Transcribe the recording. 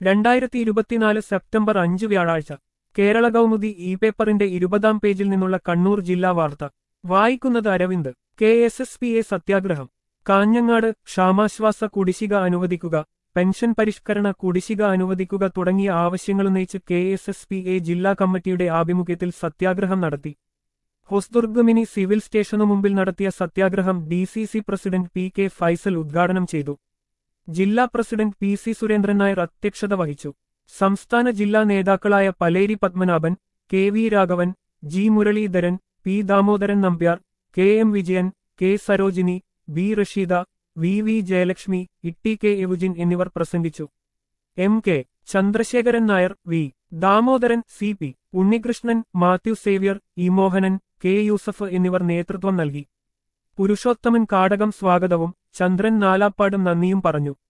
രണ്ടായിരത്തി ഇരുപത്തിനാല് സെപ്റ്റംബർ അഞ്ച് വ്യാഴാഴ്ച കേരള കൗമുദി ഇ പേപ്പറിന്റെ ഇരുപതാം പേജിൽ നിന്നുള്ള കണ്ണൂർ ജില്ലാ വാർത്ത വായിക്കുന്നത് Aravind K S S P A സത്യാഗ്രഹം കാഞ്ഞങ്ങാട് ക്ഷാമാശ്വാസ കുടിശ്ശിക അനുവദിക്കുക പെൻഷൻ പരിഷ്കരണ കുടിശ്ശിക അനുവദിക്കുക തുടങ്ങിയ ആവശ്യങ്ങളുന്നയിച്ച് K S S P A ജില്ലാ കമ്മിറ്റിയുടെ ആഭിമുഖ്യത്തിൽ സത്യാഗ്രഹം നടത്തി ഹൊസ്ദുർഗ് മിനി സിവിൽ സ്റ്റേഷനു മുമ്പിൽ നടത്തിയ സത്യാഗ്രഹം D C C president P K Faisal ഉദ്ഘാടനം ചെയ്തു ജില്ലാ president P C Surendran Nair അധ്യക്ഷത വഹിച്ചു സംസ്ഥാന ജില്ലാ നേതാക്കളായ Paleri Padmanabhan K V Raghavan G Muraleedharan P Damodaran Nambiar K M Vijayan K Sarojini B Rasheeda V V Jayalakshmi Itty K Eugene എന്നിവർ പ്രസംഗിച്ചു M K Chandrasekharan Nair V Damodaran C P Unnikrishnan Mathew Xavier E Mohanan K Yusuf എന്നിവർ നേതൃത്വം നൽകി പുരുഷോത്തമൻ കാടകം സ്വാഗതവും ചന്ദ്രൻ നാലാപ്പാടും നന്ദിയും പറഞ്ഞു